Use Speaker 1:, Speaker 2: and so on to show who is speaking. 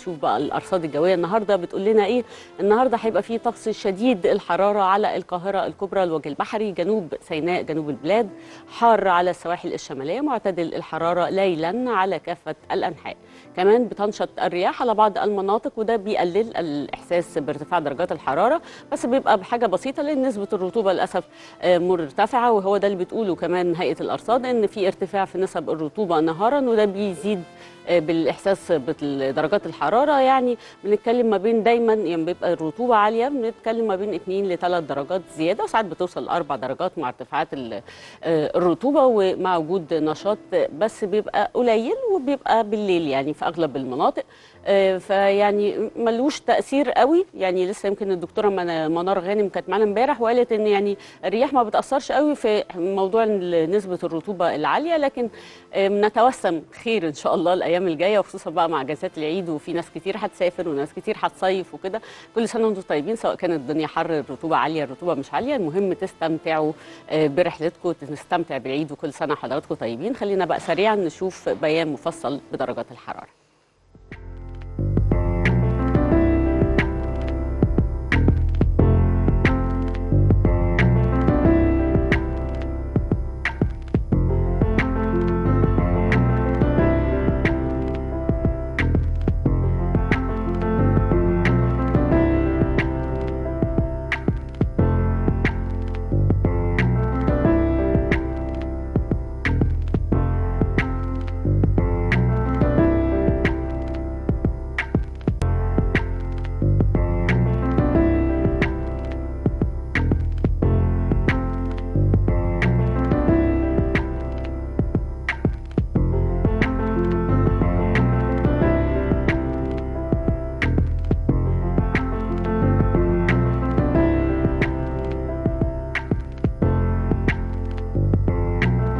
Speaker 1: نشوف بقى الارصاد الجويه النهارده بتقول لنا ايه النهارده هيبقى في طقس شديد الحراره على القاهره الكبرى الوجه البحري جنوب سيناء جنوب البلاد حار على السواحل الشماليه معتدل الحراره ليلا على كافه الانحاء كمان بتنشط الرياح على بعض المناطق وده بيقلل الاحساس بارتفاع درجات الحراره بس بيبقى بحاجه بسيطه لان نسبه الرطوبه للاسف آه، مرتفعه وهو ده اللي بتقوله كمان هيئه الارصاد ان في ارتفاع في نسب الرطوبه نهارا وده بيزيد آه، بالاحساس بدرجات الحراره يعني بنتكلم ما بين دايما يعني بيبقى الرطوبه عاليه بنتكلم ما بين 2 ل 3 درجات زياده وساعات بتوصل لاربع درجات مع ارتفاعات ال- آه، الرطوبه ومع وجود نشاط بس بيبقى قليل وبيبقى بالليل يعني في اغلب المناطق آه، فيعني ملوش تاثير قوي يعني لسه يمكن الدكتوره من- منار غانم كانت معانا امبارح وقالت ان يعني الرياح ما بتاثرش قوي في موضوع ال- نسبه الرطوبه العاليه لكن آه، نتوسم خير ان شاء الله الايام الجايه وخصوصا بقى مع اجازات العيد وفي ناس كتير هتسافر وناس كتير هتصيف وكده كل سنه وانتم طيبين سواء كانت الدنيا حر الرطوبه عاليه الرطوبه مش عاليه المهم تستمتعوا آه، برحلتكم نستمتع بالعيد وكل سنه حضراتكم طيبين خلينا بقى سريعا نشوف بيان مفصل بدرجات الحراره